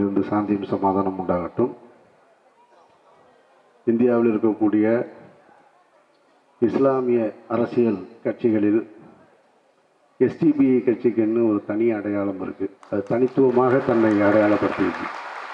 இருந்து சாந்தியும் சமாதானம் உண்டாகட்டும் இந்தியாவில் இருக்கக்கூடிய இஸ்லாமிய அரசியல் கட்சிகளில் எஸ்டிபிஐ கட்சிக்குன்னு ஒரு தனி அடையாளம் இருக்கு அது தனித்துவமாக தன்னை அடையாளப்படுத்தியிருக்கு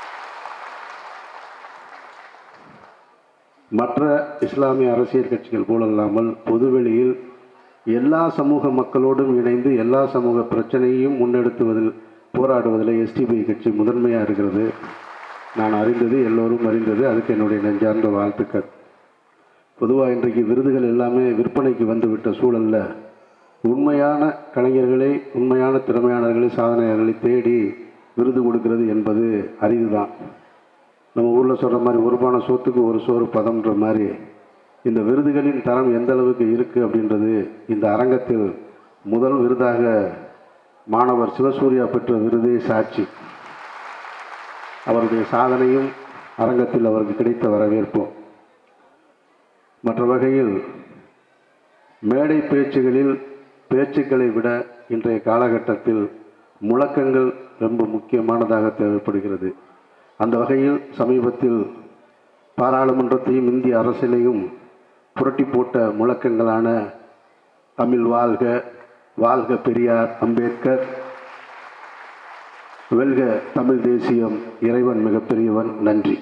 மற்ற இஸ்லாமிய அரசியல் கட்சிகள் போலல்லாமல் பொதுவெளியில் எல்லா சமூக மக்களோடும் இணைந்து எல்லா சமூக பிரச்சனையையும் முன்னெடுத்துவதில் போராடுவதில் எஸ்டிபிஐ கட்சி முதன்மையாக இருக்கிறது நான் அறிந்தது எல்லோரும் அறிந்தது அதுக்கு என்னுடைய நெஞ்சார்ந்த வாழ்த்துக்கள் பொதுவாக இன்றைக்கு விருதுகள் எல்லாமே விற்பனைக்கு வந்துவிட்ட சூழலில் உண்மையான கலைஞர்களை உண்மையான திறமையாளர்களை சாதனையாளர்களை தேடி விருது கொடுக்கிறது என்பது அரிதுதான் நம்ம ஊரில் சொல்கிற மாதிரி ஒருபான சோத்துக்கு ஒரு சோறு பதம்ன்ற மாதிரி இந்த விருதுகளின் தரம் எந்த அளவுக்கு இருக்குது அப்படின்றது இந்த அரங்கத்தில் முதல் விருதாக மாணவர் சிவசூர்யா பெற்ற விருதே சாட்சி அவருடைய சாதனையும் அரங்கத்தில் அவருக்கு கிடைத்த வரவேற்பும் மற்ற வகையில் மேடை பேச்சுகளில் பேச்சுக்களை விட இன்றைய காலகட்டத்தில் முழக்கங்கள் ரொம்ப முக்கியமானதாக தேவைப்படுகிறது அந்த வகையில் சமீபத்தில் பாராளுமன்றத்தையும் இந்திய அரசியலையும் புரட்டி போட்ட முழக்கங்களான தமிழ் வாழ்க வாழ்க பெரியார் அம்பேத்கர் வெல்க தமிழ் தேசியம் இறைவன் மிகப்பெரியவன் நன்றி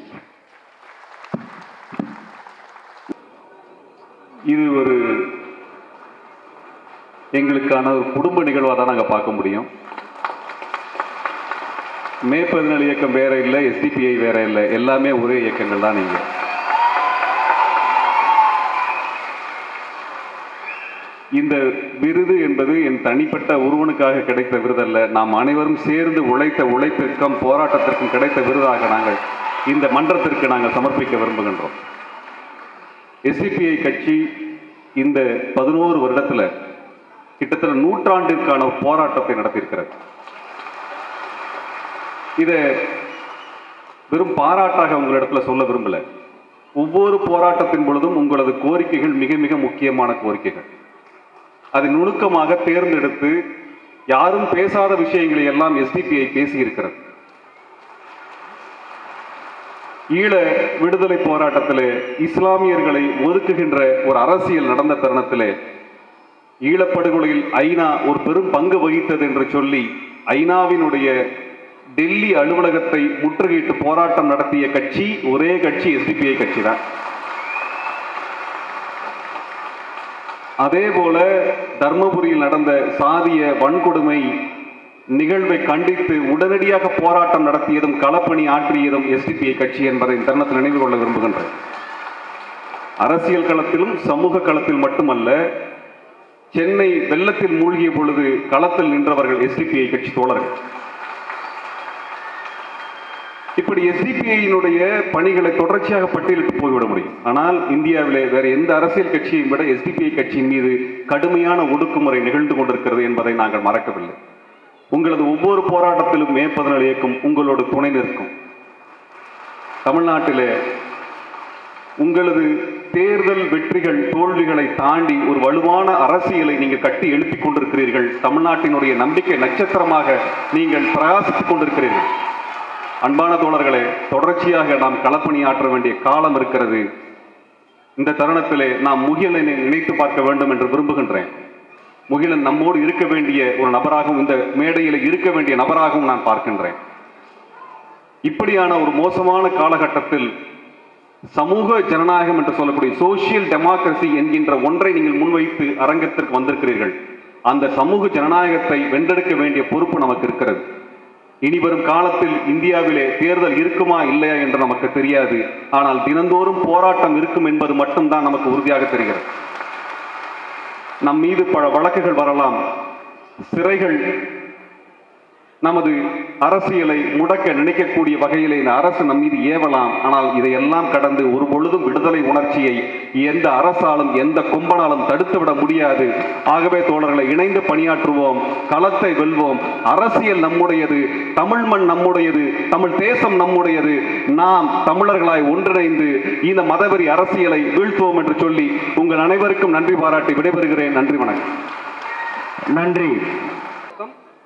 இது ஒரு எங்களுக்கான ஒரு குடும்ப நிகழ்வாக தான் நாங்கள் பார்க்க முடியும் மே பதினேழு இயக்கம் வேற இல்லை எஸ்டிபிஐ வேற இல்லை எல்லாமே ஒரே இயக்கங்கள் தான் நீங்கள் இந்த விருது என்பது என் தனிப்பட்ட ஒருவனுக்காக கிடைத்த விருதல்ல நாம் அனைவரும் சேர்ந்து உழைத்த உழைப்பிற்கும் போராட்டத்திற்கும் கிடைத்த விருதாக நாங்கள் இந்த மன்றத்திற்கு நாங்கள் சமர்ப்பிக்க விரும்புகின்றோம் எஸ்டிபிஐ கட்சி இந்த பதினோரு வருடத்துல கிட்டத்தட்ட நூற்றாண்டிற்கான ஒரு போராட்டத்தை நடத்தியிருக்கிறது இதை வெறும் பாராட்டாக உங்களிடத்துல சொல்ல விரும்பல ஒவ்வொரு போராட்டத்தின் பொழுதும் உங்களது கோரிக்கைகள் மிக மிக முக்கியமான கோரிக்கைகள் அதை நுணுக்கமாக தேர்ந்தெடுத்து யாரும் பேசாத விஷயங்களை எல்லாம் எஸ்டிபிஐ பேசியிருக்கிறது ஈழ விடுதலை போராட்டத்திலே இஸ்லாமியர்களை ஒதுக்குகின்ற ஒரு அரசியல் நடந்த தருணத்திலே ஈழப்படுகொலையில் ஐநா ஒரு பெரும் பங்கு வகித்தது என்று சொல்லி ஐநாவினுடைய டெல்லி அலுவலகத்தை முற்றுகையிட்டு போராட்டம் நடத்திய கட்சி ஒரே கட்சி எஸ்டிபிஐ கட்சி தான் அதே போல தர்மபுரியில் நடந்த சாதிய வன்கொடுமை நிகழ்வை கண்டித்து உடனடியாக போராட்டம் நடத்தியதும் களப்பணி ஆற்றியதும் எஸ்டிபிஐ கட்சி என்பதை இந்த தருணத்தில் நினைவு கொள்ள விரும்புகின்றேன் அரசியல் களத்திலும் சமூக களத்தில் மட்டுமல்ல சென்னை வெள்ளத்தில் மூழ்கிய பொழுது களத்தில் நின்றவர்கள் எஸ்டிபிஐ கட்சி தோழர்கள் இப்படி எஸ்டிபிஐயினுடைய பணிகளை தொடர்ச்சியாக பட்டியலிட்டு போய்விட முடியும் ஆனால் இந்தியாவிலே வேற எந்த அரசியல் கட்சியையும் விட எஸ்டிபிஐ கட்சியின் மீது கடுமையான ஒடுக்குமுறை நிகழ்ந்து கொண்டிருக்கிறது என்பதை நாங்கள் மறக்கவில்லை உங்களது ஒவ்வொரு போராட்டத்திலும் மே பதினேழு இயக்கம் உங்களோடு துணை நிற்கும் தமிழ்நாட்டிலே உங்களது தேர்தல் வெற்றிகள் தோல்விகளை தாண்டி ஒரு வலுவான அரசியலை நீங்கள் கட்டி எழுப்பிக் கொண்டிருக்கிறீர்கள் தமிழ்நாட்டினுடைய நம்பிக்கை நட்சத்திரமாக நீங்கள் பிரகாசித்துக் கொண்டிருக்கிறீர்கள் அன்பான தோழர்களே தொடர்ச்சியாக நாம் களப்பணியாற்ற வேண்டிய காலம் இருக்கிறது இந்த தருணத்திலே நாம் முகிலனை நினைத்து பார்க்க வேண்டும் என்று விரும்புகின்றேன் முகிலன் நம்மோடு இருக்க வேண்டிய ஒரு நபராகவும் இந்த மேடையில் இருக்க வேண்டிய நபராகவும் நான் பார்க்கின்றேன் இப்படியான ஒரு மோசமான காலகட்டத்தில் சமூக ஜனநாயகம் என்று சொல்லக்கூடிய சோசியல் டெமோக்ரஸி என்கின்ற ஒன்றை நீங்கள் முன்வைத்து அரங்கத்திற்கு வந்திருக்கிறீர்கள் அந்த சமூக ஜனநாயகத்தை வென்றெடுக்க வேண்டிய பொறுப்பு நமக்கு இருக்கிறது இனி வரும் காலத்தில் இந்தியாவிலே தேர்தல் இருக்குமா இல்லையா என்று நமக்கு தெரியாது ஆனால் தினந்தோறும் போராட்டம் இருக்கும் என்பது மட்டும்தான் நமக்கு உறுதியாக தெரிகிறது நம் மீது பல வழக்குகள் வரலாம் சிறைகள் நமது அரசியலை முடக்க நினைக்கக்கூடிய வகையில் இந்த அரசு நம் மீது ஏவலாம் ஆனால் இதையெல்லாம் கடந்து ஒரு பொழுதும் விடுதலை உணர்ச்சியை எந்த அரசாலும் எந்த கொம்பனாலும் தடுத்துவிட முடியாது ஆகவே தோழர்களை இணைந்து பணியாற்றுவோம் களத்தை வெல்வோம் அரசியல் நம்முடையது தமிழ் மண் நம்முடையது தமிழ் தேசம் நம்முடையது நாம் தமிழர்களாய் ஒன்றிணைந்து இந்த மதவெறி அரசியலை வீழ்த்துவோம் என்று சொல்லி உங்கள் அனைவருக்கும் நன்றி பாராட்டி விடைபெறுகிறேன் நன்றி வணக்கம் நன்றி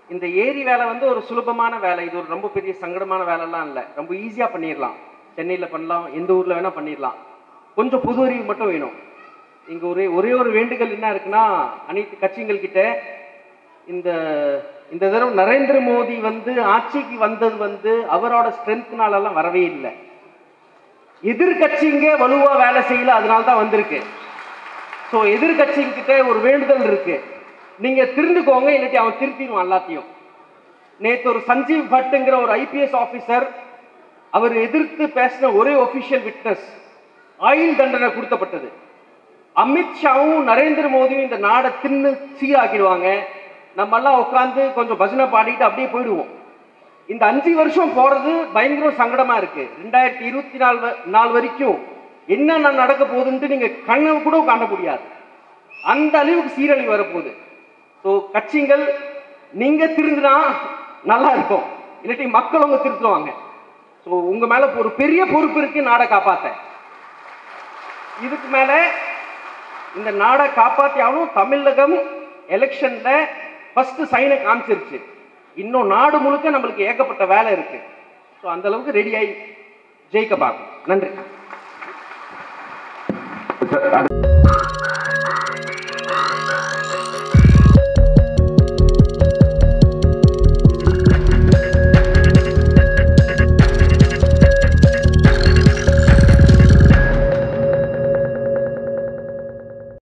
இந்த ஏரி வேலை வந்து ஒரு சுலபமான வேலை இது ஒரு ரொம்ப பெரிய சங்கடமான வேலைலாம் இல்லை ரொம்ப ஈஸியாக பண்ணிடலாம் சென்னையில் பண்ணலாம் எந்த ஊரில் வேணால் பண்ணிடலாம் கொஞ்சம் புது அறிவு மட்டும் வேணும் இங்கே ஒரே ஒரே ஒரு வேண்டுதல் என்ன இருக்குன்னா அனைத்து கட்சிகள் கிட்ட இந்த இந்த தடவை நரேந்திர மோடி வந்து ஆட்சிக்கு வந்தது வந்து அவரோட ஸ்ட்ரென்த்னாலலாம் வரவே இல்லை எதிர்கட்சிங்க வலுவா வேலை செய்யல அதனால தான் வந்திருக்கு ஸோ எதிர்கட்சிங்கிட்ட ஒரு வேண்டுதல் இருக்கு நீங்க திருந்துக்கோங்க இல்லாட்டி அவன் திருப்பிடுவான் எல்லாத்தையும் நேத்து ஒரு சஞ்சீவ் பட்டுங்கிற ஒரு ஐபிஎஸ் ஆபீசர் அவர் எதிர்த்து பேசின ஒரே ஒபிஷியல் விட்னஸ் ஆயுள் தண்டனை கொடுத்தப்பட்டது அமித்ஷாவும் நரேந்திர மோடியும் இந்த நாடை தின்னு சீராக்கிடுவாங்க நம்ம எல்லாம் உட்காந்து கொஞ்சம் பஜனை பாடிட்டு அப்படியே போயிடுவோம் இந்த அஞ்சு வருஷம் போறது பயங்கர சங்கடமா இருக்கு ரெண்டாயிரத்தி இருபத்தி நாலு வ- நாலு வரைக்கும் என்னென்ன நடக்க போகுதுன்ட்டு நீங்க கண்ணை கூட காண முடியாது அந்த அளவுக்கு சீரழிவு வரப்போகுது ஸோ கட்சிகள் நீங்க திருந்தினா நல்லா இருக்கும் இல்லாட்டி மக்கள் உங்க திருத்துவாங்க ஸோ உங்க மேல ஒரு பெரிய பொறுப்பு இருக்கு நாடை காப்பாத்த இதுக்கு மேல இந்த நாடை காப்பாத்தி ஆகணும் தமிழகம் எலெக்ஷன்ல ஃபர்ஸ்ட் சைனை காமிச்சிருச்சு இன்னும் நாடு முழுக்க நம்மளுக்கு ஏகப்பட்ட வேலை இருக்கு ஸோ அந்த அளவுக்கு ரெடி ஆகி ஜெயிக்க பார்க்கணும் நன்றி சார், அடுத்து